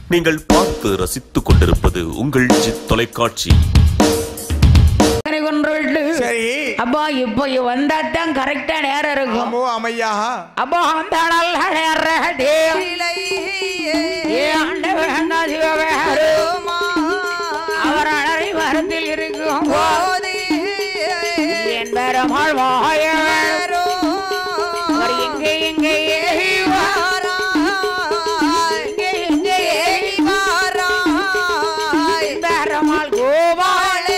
நீங்கள் பார்த்து ரசித்துக் கொண்டிருப்பது உங்கள் ஜித் தொலைக்காட்சி கரை கொன்று விட்டு சரி அப்பா இப்போ வந்தா தான் கரெக்டா நேரம் இருக்கும் ஆமோ அமையா அப்பா அந்த நல்ல நேரம் டே. ஏ ஆண்டவன் சிவவேறு அவர் அழகை மரத்தில் இருக்கும் என் பெருமாள் வாயவர் அவர் எங்கே எங்கே ஏறிவார் எங்கே எங்கே ஏறிவார் பெருமாள் கோபால்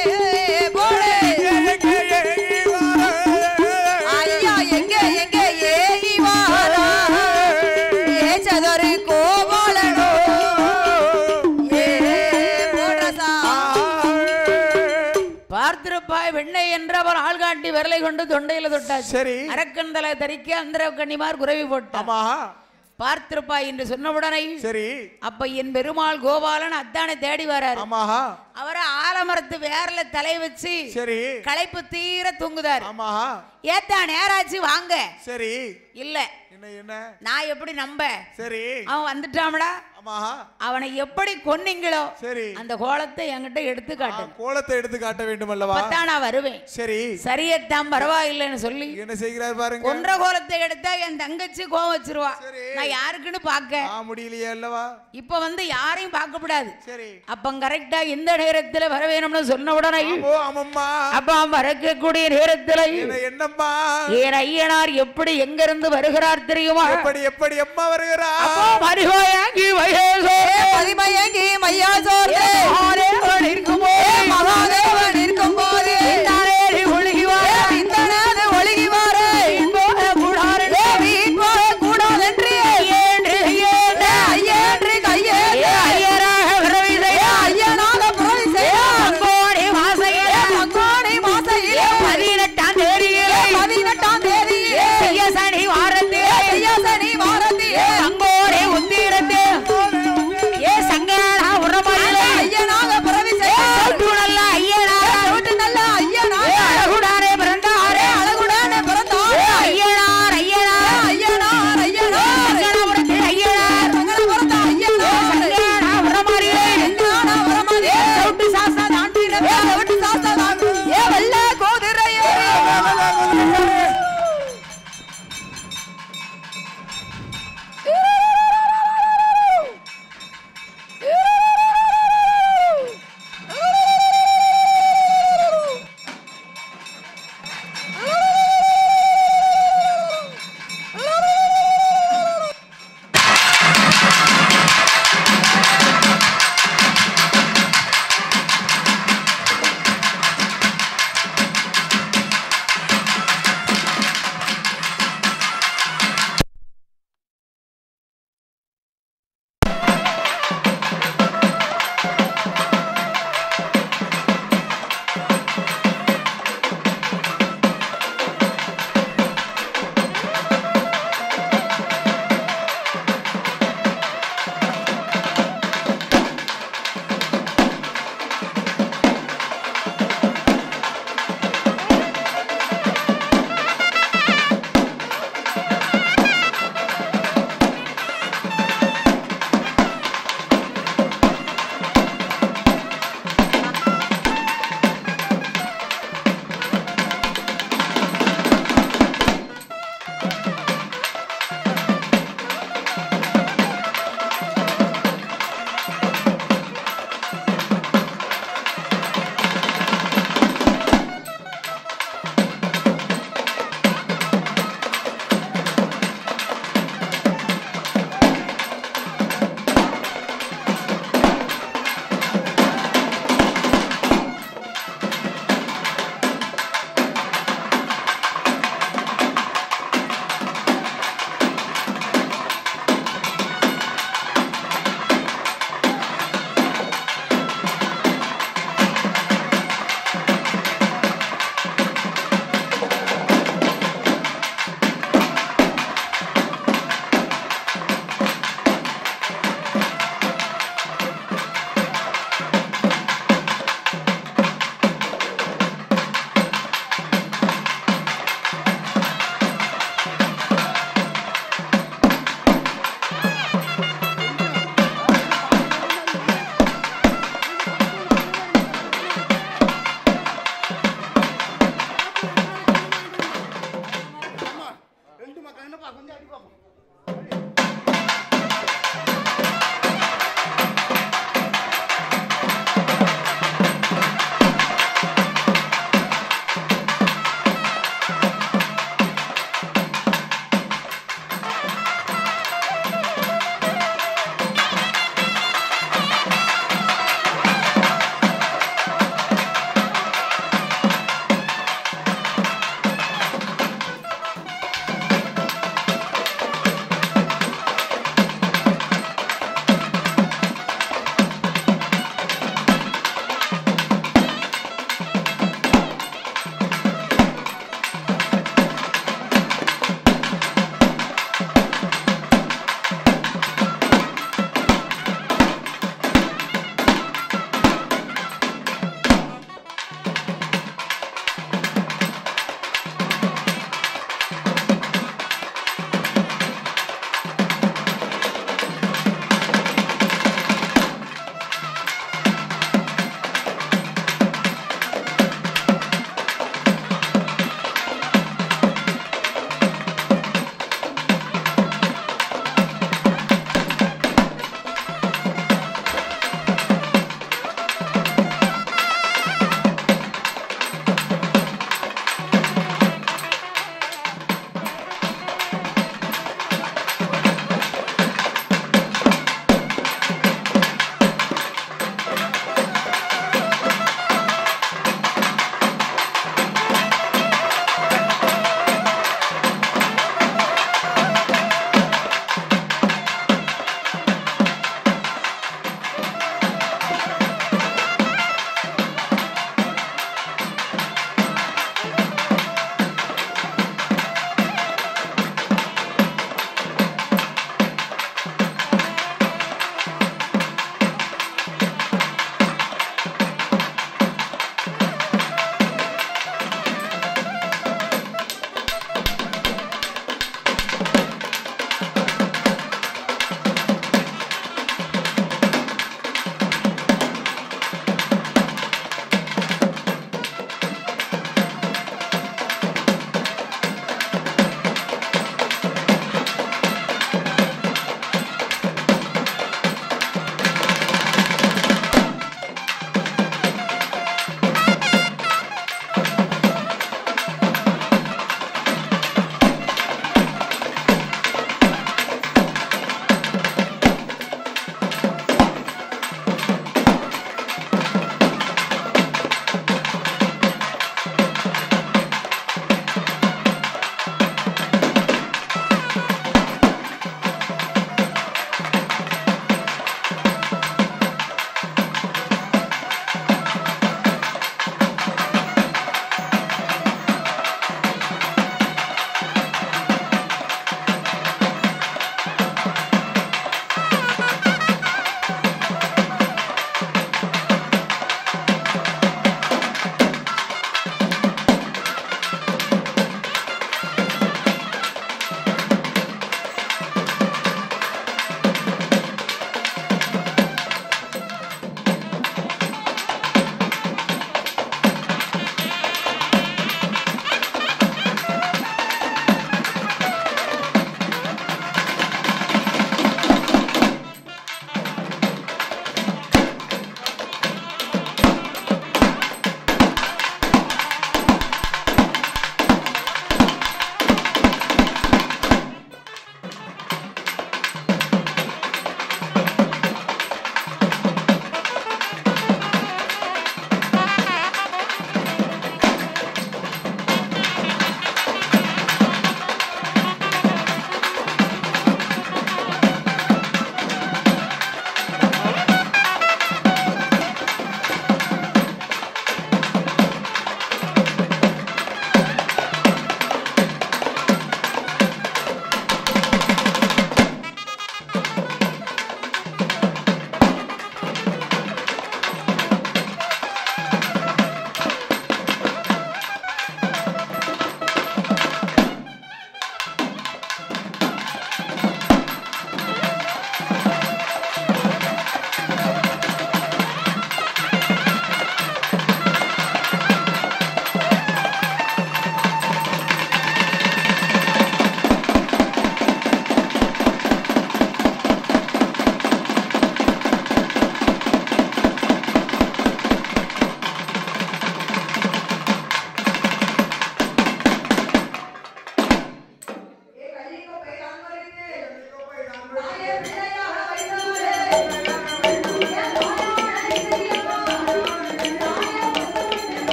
பார்த்திருப்பாய் வெண்ணை என்றவர் ஆள் காட்டி விரலை கொண்டு தொண்டையில தொட்டாச்சு சரி அரக்கன் தலை தரிக்க அந்த கண்ணிமார் குறைவி போட்டார் ஆமா பார்த்திருப்பாய் என்று சொன்னவுடனே சரி அப்ப என் பெருமாள் கோபாலன் அத்தானை தேடி வராரு ஆமா அவரை ஆலமரத்து வேர்ல தலை வச்சு சரி களைப்பு தீர தூங்குதாரு ஆமா ஏத்தா நேராச்சு வாங்க சரி இல்ல என்ன என்ன நான் எப்படி நம்ப சரி அவன் வந்துட்டாமடா ஆமா அவனை எப்படி கொன்னீங்களோ சரி அந்த கோலத்தை என்கிட்ட எடுத்து ஆ, காட்டு கோலத்தை எடுத்து காட்ட வேண்டும் அல்லவா அப்பத்தான் நான் வருவேன் சரி சரியத்தான் பரவாயில்லைன்னு சொல்லி என்ன செய்கிறார் பாருங்க கொன்ற கோலத்தை எடுத்தா என் தங்கச்சி கோவம் வச்சிருவா சரி. நான் யாருக்குன்னு பார்க்க ஆ முடியலையே அல்லவா இப்ப வந்து யாரையும் பார்க்க கூடாது சரி அப்ப கரெக்டா இந்த நேரத்துல வர வேணும்னு சொன்ன உடனே ஓ ஆமம்மா அப்ப மறக்கக்கூடிய நேரத்துல என்ன என்னம்மா என் ஐயனார் எப்படி எங்க இருந்து வருகிறார் தெரியுமா எப்படி எப்படி அம்மா வருகிறா அப்போ மருகோயாங்கி வயசோ மகாதேவன் இருக்குமோ இந்தாரேறி ஒழுகி வாரே. இன்போட கூடாரென்று. ஐயேன்று, ஐயேன்று. ஏ ஐயராக பிறவி செய்ய. அங்கோணி மாசையிலே. பதினெட்டாம் தேதியிலே. செய்ய சனி வாரத்திலே. அங்கோணி உத்திரத்தே. ஏ சங்கரா உரமயிலே.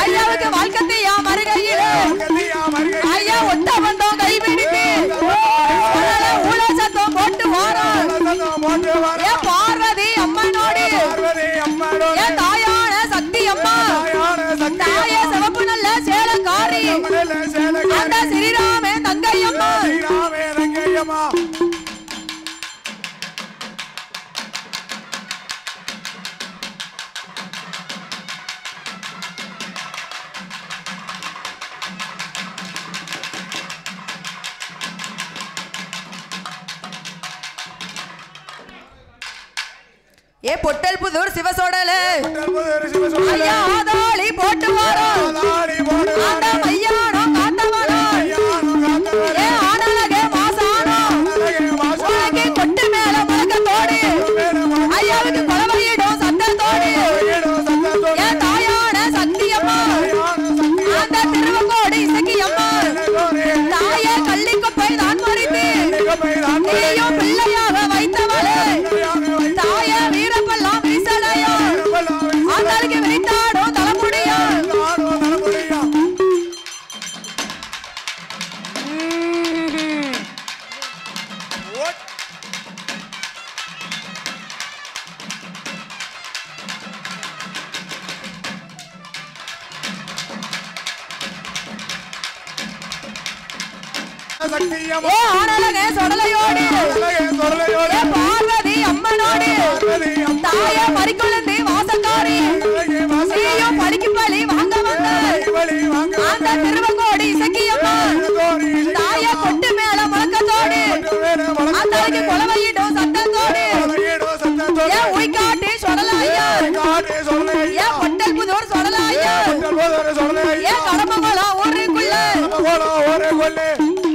ஐயாவுக்கு வாழ்க்கத்தையா மறுகையிலே கதியா மருகை ஐயா ஒட்ட வந்தோம் கைபிடித்து ஊழ சத்தம் போட்டு வாரோம் சத்தம் போட்டு வர ஏ பார்வதி அம்மனோடு பார்வதி அம்மாடோ ஏ தாயான சக்தி அம்மா தாயான சக்தி தாய சிவப்பு நல்ல சேலக்காரி அம்மனில் சேலக்காரி அந்த ஸ்ரீராமே தங்கை அம்மா ஸ்ரீராமே ரங்கையம்மா ஏ பொட்டல் புதூர் சிவசோடலு தற்போது சிவசோழ ஐயா ஆதாளி போட்டு வாரோம் ஆதாடி போடு அந்த மையானம் காத்தவனோ ஐயானு காத்தவரே ஏ ஆனலகே மாசானோ அழகே வாசா உனக்கு கொட்டு மேல முழக்கத்தோடு மேல மழை ஐயாவுக்கு குலவையிடும் சத்தத்தோடு ஏடோ சத்தத்தோடு ஏ தாயான சக்தி அம்மா ஐயானு சக்தி அந்த திருவங்கோடு இசக்கி அம்மா தோரே தாய கள்ளிக்குப்பை தான் மறித்து நிகமை தான் நீயும் பிள்ளையாக வைத்தவளே தாய வீரப்பெல்லாம் வீசலையோ ஆத்தாளுக்கு விரித்தாடும் தலைமுடியோ நாடோ நலமுடியா ஓட் சக்தியம் ஏ ஆனலகே சொடலையோடு அழகே சொரலையோடு ஏ பார்வதி அம்மனோடு பார்வதி அம்மா தாய மறிக்குழந்தை வாசக்காரி அழகே வாசா நீயும் பலிக்கு பலி வாங்க வந்த வழி வாங்க அந்த திருவங்கோடு இசக்கியம்மா தோரி தாய கொட்டு மேல முழக்கத்தோடு வேற ஆத்தாளுக்கு குலவையிடும் சத்தத்தோடு ஏடோ சத்தத்தோடு ஏ உய்காட்டி சொடலாயா காட்டே சொல்லே ஏ பொட்டல் புதூர் சொடலாயா போதர சொல்லே ஏ கடமங்கலம் ஊருக்குள்ள போல ஒரே கொல்லே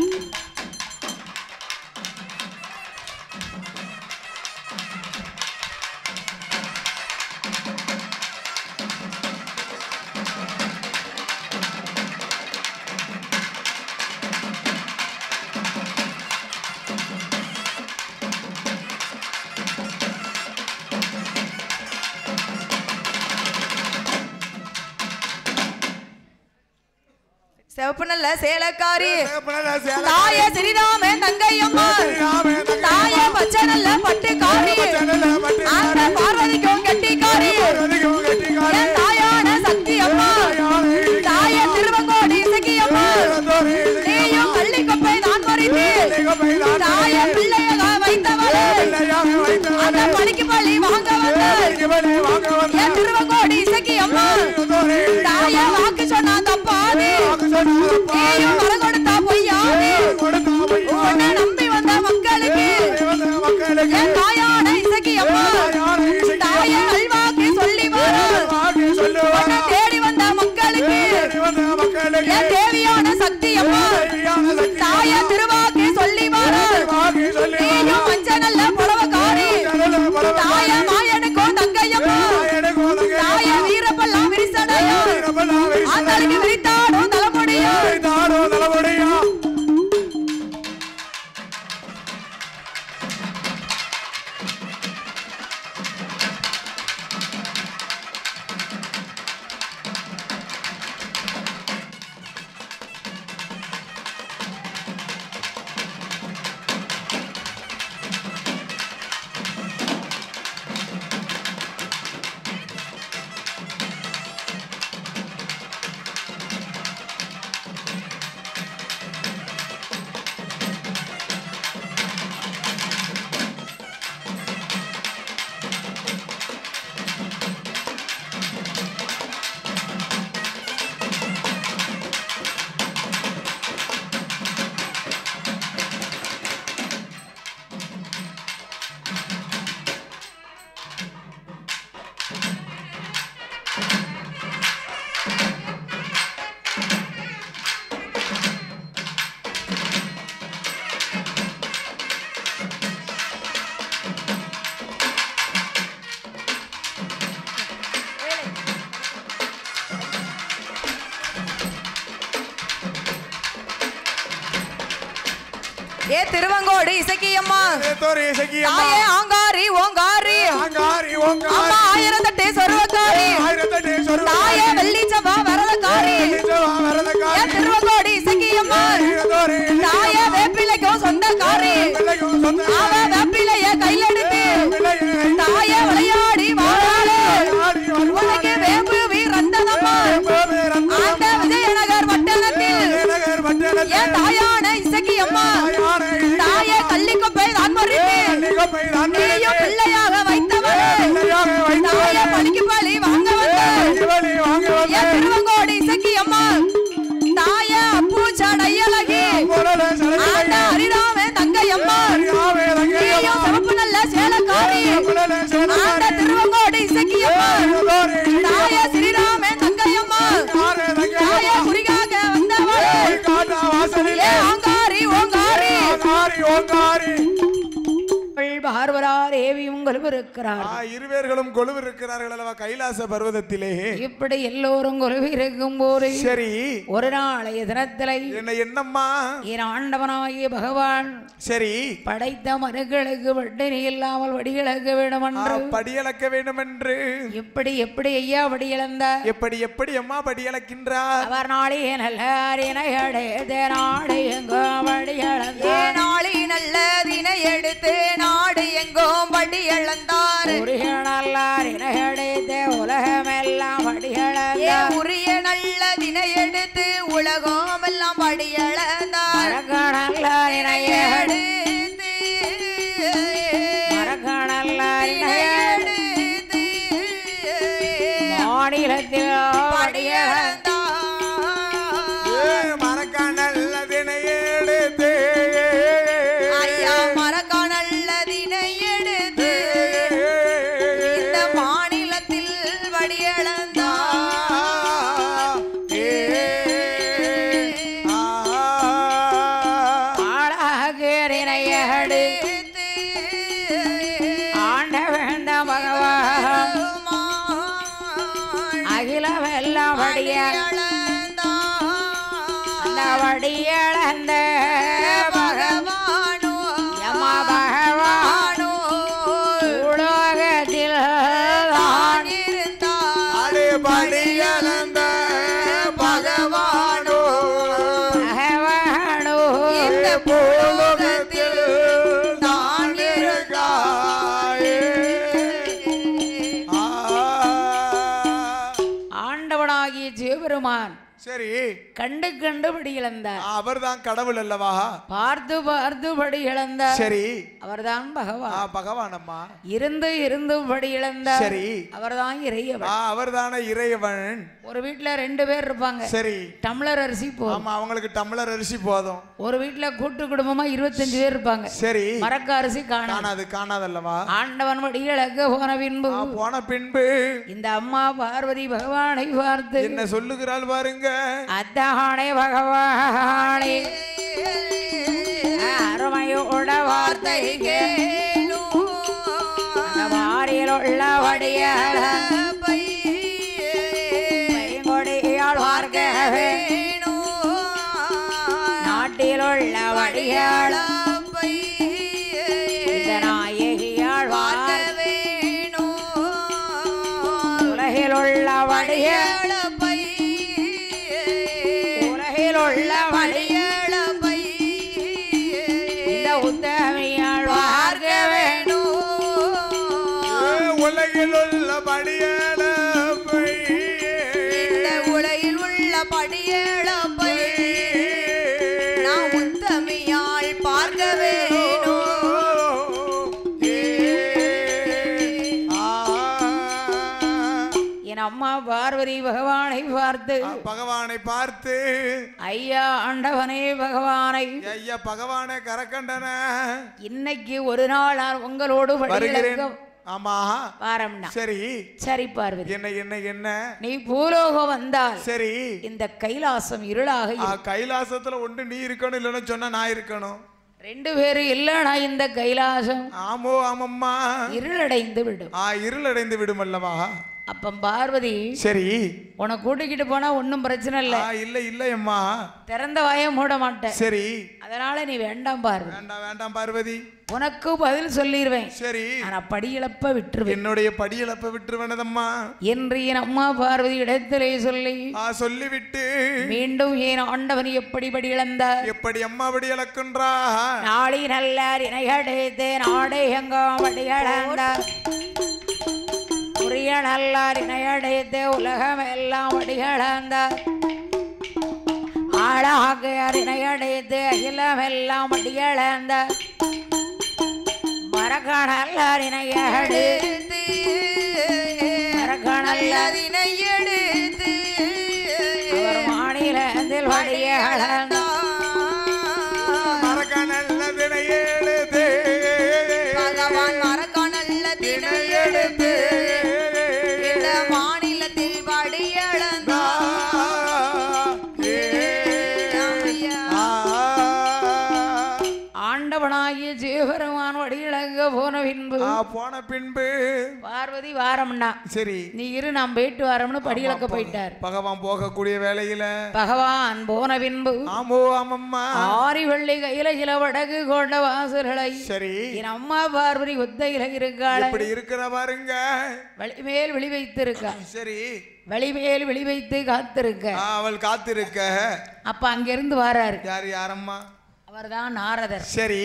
சிவப்பு நல்ல சேலக்காரி சேப்பனல சேல தாய ஸ்ரீராமே தங்கையம்மா ராமே தாய பச்சை நல்ல பட்டுக்காரி ஜனல பட்டி அந்த பார்வதிக்கும் கெட்டிக்காரி அதிகம் கட்டிக்காரே என் தாயான சக்தி அம்மா யானை தாய திருவங்கோடி இசக்கி அம்மா தோரி நீயும் கள்ளி கொப்பை தான் மறித்து நிகமை தான் தாய பிள்ளையாக வைத்தவளே யானை வைத்த அந்த பலிக்கு பள்ளி வாங்க வந்த இவனை வாங்க வந்த என் திருவங்கோடி இசக்கி அம்மா தோரி தாய வாக்கு சொன்னா தப்பாது வாக்கு சொன்னப்பா நீயும் வர கொடுத்தா பொய்யாது கொடுத்தா போய் உன்னை நம்பி வந்த மக்களுக்கு வந்த மக்களுக்கு என் தாயான இசக்கி அம்மா யானை தாய நல்வாக்கு சொல்லி வர வாக்கு சொல்லுவா உன்னை தேடி வந்த மக்களுக்கு வந்த மக்களுக்கு என் தேவியான சக்தி அம்மா யானை சக்தி தாய திருவாக்கு சொல்லி வர வாக்கு சொல்லி நீயும் மஞ்ச நல்ல புடவக்காரி ஜனல பரவ தாய மாயனுக்கும் தங்கையம்மா எனக்கு உனக்கு தாய வீரப்பெல்லாம் விரிசடையும் ரபலாவை ஆத்தாளுக்கு விரித்தாடும் தலைமுடியும் தாரோ நலமுடையா ஏ திருவங்கோடு இசக்கியம்மா தோரி சகியம்மா தாயே ஆங்காரி ஓங்காரி ஆங்காரி அம்மா ஓங்காரி ஆயிரம் தட்டு சொருவக்காரி ஆயிரத்தெட்டு சொருவ தாயே வெள்ளி சபா வரதக்காரி தேவியும் கொலுவிருக்கிறார் ஆ, இருவேர்களும் கொலுவு இருக்கிறார்கள் அல்லவா கைலாச பர்வதத்திலே இப்படி எல்லோரும் கொலுவி இருக்கும் போது சரி ஒரு நாளைய தினத்திலே என்ன என்னம்மா என் ஆண்டவனாகிய பகவான் சரி படைத்த மனுக்களுக்கு வட்டினி இல்லாமல் வடிகளக்க வேண்டும் ஆ, என்று படியளக்க வேண்டும் என்று எப்படி எப்படி ஐயா வடி இழந்தார் எப்படி எப்படி அம்மா படியளக்கின்றார் அவர் நாளே நல்லார் என அடைத்த நாடு எங்கோ வடி ஏ இழந்தார் நாளி நல்லதினை எடுத்து நாடு எங்கும் படி இழந்தார் உரிய நல்லார் என அடைத்த உலகமெல்லாம் வடி ஏ இழந்தார் உரிய நல்லதினை எடுத்து உலகம் எல்லாம் படி இழந்தார் மறக்க நல்லார் இணைய எடுத்து மறக்க நல்லார் இணைய எடுத்து மாநிலத்தில் படி வடி இழந்தார் இழந்தார் மறக்க நல்லதினை எடுத்து ஐயா மறக்க நல்லதினை எடுத்து இந்த மாநிலத்தில் வடி ஆளாக இணையடு ஆண்ட வேண்ட பகவான் அகிலமெல்லாம் வடிய அந்த வடியளந்த பகவான் யம பகவான் உலோகத்தில் தான் அடே படியளந்த பகவானோ பகவானோ இந்த பூலோகத்தில் தான் இருக்காயே. ஆ. ஆண்டவனாகிய சிவபெருமான் சரி கண்டு கண்டு படி இழந்தார் அவர்தான் கடவுள் அல்லவா பார்த்து பார்த்து படி இழந்தார் சரி அவர்தான் ஆ, பகவான் பகவான் அம்மா இருந்து இருந்து படி இழந்தார் சரி அவர்தான் இறையவன் ஆ, அவர்தானே இறைவன் ஒரு வீட்ல ரெண்டு பேர் இருப்பாங்க சரி டம்ளர் அரிசி போதும் ஆமா அவங்களுக்கு டம்ளர் அரிசி போதும் ஒரு வீட்ல கூட்டு குடும்பமா இருபத்தஞ்சு பேர் இருப்பாங்க சரி மரக்க அரிசி காணாது காணாது காணாதல்லவா ஆண்டவன் வடிகளக்க போன பின்பு ஆ, போன பின்பு இந்த அம்மா பார்வதி பகவானை பார்த்து என்ன சொல்லுகிறாள் பாருங்க அத்தானே பகவானே அருமையோட வார்த்தை அந்த மாறியில் உள்ள வடியாள கொடியாள் பார்க்கவே நாட்டில் உள்ள வடியாள இந்த நாயகியாள் வார் உலகில் உள்ள வடியாள் உலகில் உள்ள வடியாள் இந்த உத்தமியாள் பார்க்க வேணும் ஏ, உலகில் உள்ள படியல உலகில் உள்ள படியளப்பை நான் உத்தமியாள் பார்க்க வேணும் என் அம்மா பார்வதி பகவானை பார்த்து பகவானை பார்த்து ஐயா ஆண்டவனே பகவானை ஐயா பகவானை கரக்கண்டன இன்னைக்கு ஒரு நாள் நான் உங்களோடு வருகிறேன் வடிவிலக்க ஆமா வாரம்னா சரி சரி பார்வதி என்ன என்ன என்ன நீ பூலோகம் வந்தால் சரி இந்த கைலாசம் இருளாக ஆ, இருக்கும். கைலாசத்துல ஒன்று நீ இருக்கணும் இல்லைன்னு சொன்னா நான் இருக்கணும் ரெண்டு பேரும் இல்லைனா இந்த கைலாசம் ஆமோ ஆமம்மா இருளடைந்து விடும் ஆ இருளடைந்து விடும் அல்லவா அப்ப பார்வதி சரி உன்னை கூட்டிக்கிட்டு போனா ஒன்றும் பிரச்சனை ஆ இல்லை இல்ல இல்ல அம்மா திறந்த வாயை மூட மாட்டேன் சரி அதனால நீ வேண்டாம் பார்வதி வேண்டாம் வேண்டாம் பார்வதி உனக்கு பதில் சொல்லிடுவேன் சரி ஆனா படியிழப்ப விட்டுருவேன் என்னுடைய படியிழப்ப விட்டுருவனதம்மா என்று என் அம்மா பார்வதி இடத்திலே சொல்லி ஆ சொல்லிவிட்டு மீண்டும் என் ஆண்டவன் எப்படி படி இழந்தார் எப்படி அம்மா படி இழக்கின்றா நாளை நல்லார் இணையடைத்து நாடே எங்கோ படி இழந்தார் உரிய நல்லார் இணையடைத்து உலகம் எல்லாம் படி இழந்தார் ஆளாக இணையடைத்து அகிலம் எல்லாம் படி இழந்தார் மரக்க நல்லார் இணையடு மரக்க நல்லார் நல்லதினை எடுத்து அவர் மாநிலத்தில் படி இழந்தார் மறக்க நல்லதினை எழுது பகவான் மறக்க நல்லதினை எடுத்து இந்த மாநிலத்தில் படியளந்தா ஆண்டவனாகிய ஜீவருமான் வடியிழங்க போன பின்பு போன பின்பு பார்வதி வாரம்னா சரி நீ இரு நான் போயிட்டு வாரம்னு படியிலக்க போயிட்டார் பகவான் போகக்கூடிய வேலையில பகவான் போன பின்பு ஆமோ ஆமம்மா ஆரி வெள்ளி கையில இல வடகு கொண்ட வாசல்களை சரி என் அம்மா பார்வதி ஒத்தையில இருக்காள் இப்படி இருக்கிற பாருங்க வழிமேல் விழி வைத்திருக்கா சரி வழிமேல் விழி வைத்து காத்திருக்க ஆ, அவள் காத்திருக்க அப்ப அங்கிருந்து வாராரு யார் யாரம்மா அவர்தான் நாரதர் சரி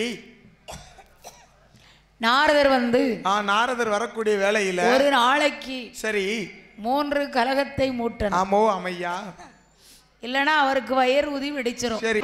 நாரதர் வந்து ஆ நாரதர் வரக்கூடிய வேலையில ஒரு நாளைக்கு சரி மூன்று கலகத்தை மூட்டணும் ஆமோ அமையா இல்லனா அவருக்கு வயிறு உதி வெடிச்சிரும் சரி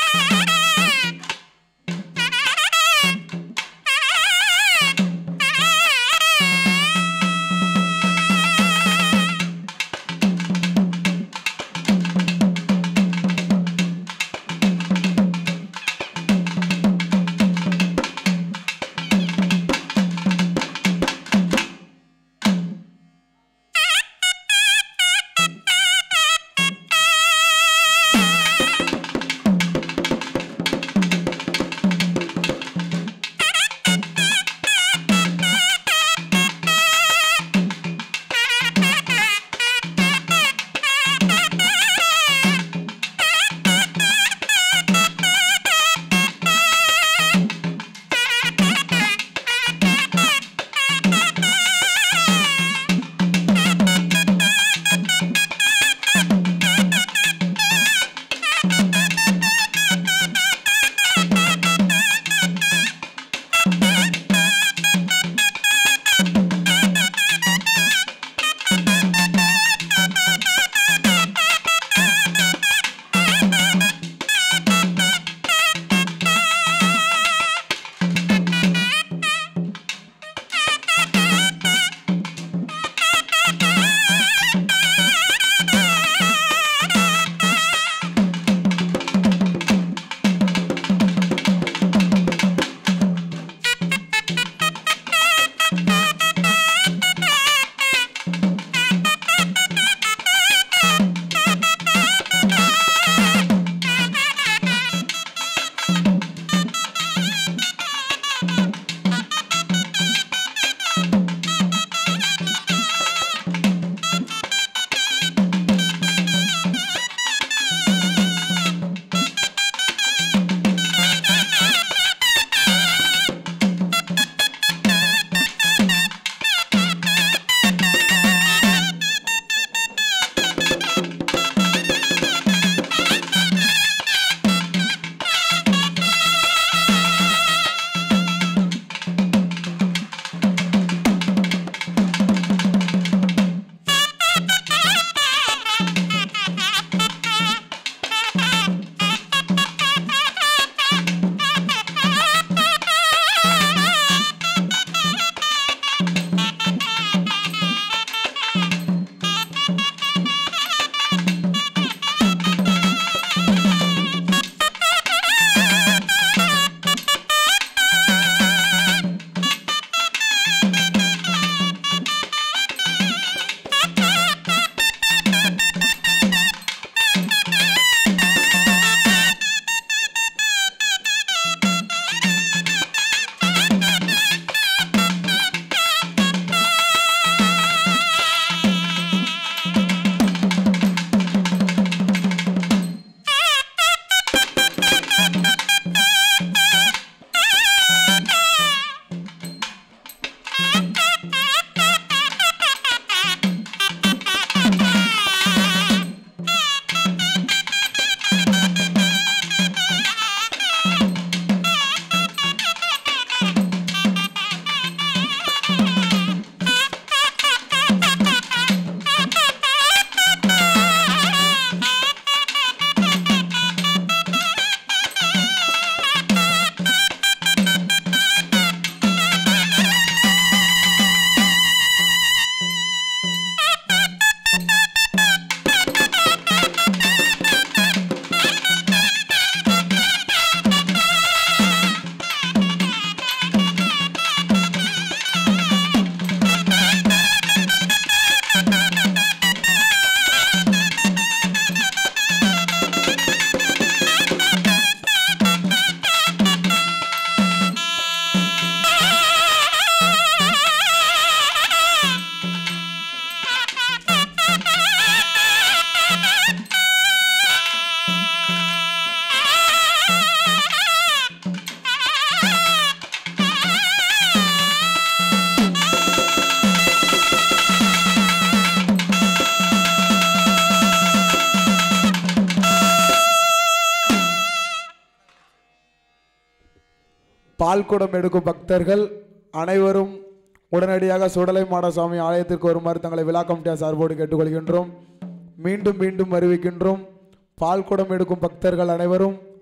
பால்குடம் எடுக்கும் பக்தர்கள் அனைவரும் உடனடியாக சுடலை மாடசாமி ஆலயத்திற்கு வருமாறு தங்களை விழா கமிட்டியார் சார்போடு கேட்டுக்கொள்கின்றோம் மீண்டும் மீண்டும் அறிவிக்கின்றோம் பால்குடம் எடுக்கும் பக்தர்கள் அனைவரும்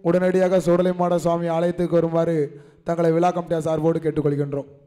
உடனடியாக சுடலை மாட சுவாமி ஆலயத்துக்கு வருமாறு தங்களை விழா கமிட்டியார் சார்போடு கேட்டுக்கொள்கின்றோம்